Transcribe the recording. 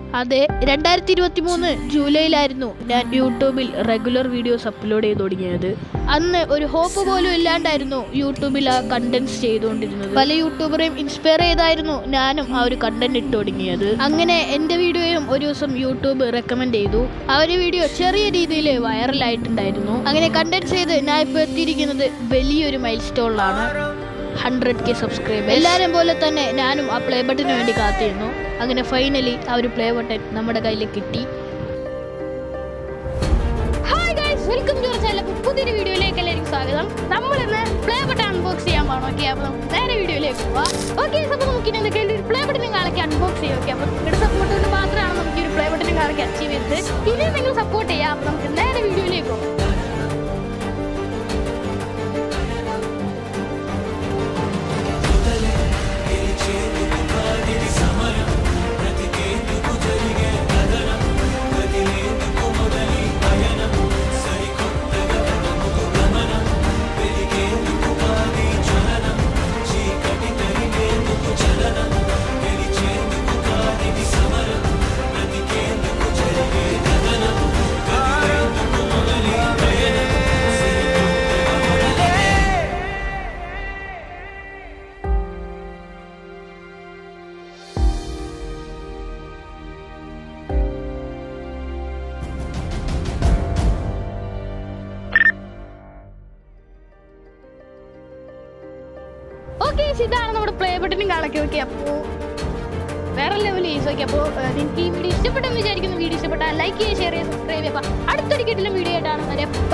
അതെ രണ്ടായിരത്തി ഇരുപത്തി മൂന്ന് ജൂലൈയിലായിരുന്നു ഞാൻ യൂട്യൂബിൽ റെഗുലർ വീഡിയോസ് അപ്ലോഡ് ചെയ്ത് തുടങ്ങിയത് അന്ന് ഒരു ഹോപ്പ് പോലും ഇല്ലാണ്ടായിരുന്നു യൂട്യൂബിൽ ആ കണ്ടന്റ്സ് ചെയ്തുകൊണ്ടിരുന്നത് പല യൂട്യൂബറെയും ഇൻസ്പയർ ചെയ്തായിരുന്നു ഞാനും ആ ഒരു കണ്ടന്റ് ഇട്ട് തുടങ്ങിയത് അങ്ങനെ എൻ്റെ വീഡിയോയും ഒരു ദിവസം യൂട്യൂബ് റെക്കമെൻഡ് ചെയ്തു ആ ഒരു വീഡിയോ ചെറിയ രീതിയിൽ വൈറലായിട്ടുണ്ടായിരുന്നു അങ്ങനെ കണ്ടന്റ് ചെയ്ത് ഞാൻ ഇപ്പോൾ എത്തിയിരിക്കുന്നത് വലിയൊരു മൈൽ സ്റ്റോണിലാണ് ഹൺഡ്രഡ് കെ സബ്സ്ക്രൈബ് എല്ലാവരും പോലെ തന്നെ ഞാനും ആ പ്ലേ ബട്ടന് വേണ്ടി കാത്തിരുന്നു അങ്ങനെ ഫൈനലി ആ ഒരു പ്ലേ ബട്ടൺ നമ്മുടെ കയ്യിൽ കിട്ടി hi guys welcome to channel പുതിയൊരു വീഡിയോയിലേക്ക് എല്ലാവർക്കും സ്വാഗതം നമ്മൾ ഇന്ന് പ്ലേ ബട്ടൺ അൺബോക്സ് ചെയ്യാൻ പോകണം ഓക്കെ അപ്പോൾ നമുക്ക് നേരെ വീഡിയോയിലേക്ക് പോവാം ഓക്കെ അപ്പോൾ നമുക്ക് ഇനി എന്തൊക്കെ ഒരു പ്ലേ ബട്ടൺ കാലൊക്കെ അൺബോക്സ് ചെയ്യാം ഓക്കെ അപ്പോൾ നിങ്ങളുടെ സപ്പോർട്ട് കൊണ്ട് മാത്രമാണ് നമുക്ക് ഈ ഒരു പ്ലേ ബട്ടൺ കാലൊക്കെ അച്ചീവ് ചെയ്തത് ഇനി നിങ്ങൾ സപ്പോർട്ട് ചെയ്യാം അപ്പോൾ നമുക്ക് നേരെ വീഡിയോയിലേക്ക് പോകാം ഓക്കെ ഇതാണ് നമ്മുടെ പ്ലേ ബട്ടണും കാണൊക്കെ ഓക്കെ അപ്പോൾ വേറെ ലെവൽ ഈസ് ഓക്കെ അപ്പോൾ നിങ്ങൾക്ക് ഈ വീഡിയോ ഇഷ്ടപ്പെട്ടെന്ന് വിചാരിക്കുന്നു വീഡിയോ ഇഷ്ടപ്പെട്ടാൽ ലൈക്ക് ചെയ്യുക ഷെയർ ചെയ്യുക സബ്സ്ക്രൈബ് ചെയ്യുക അപ്പോൾ അടുത്തൊരു കിട്ടിലും വീഡിയോ ആയിട്ടാണ് വരെ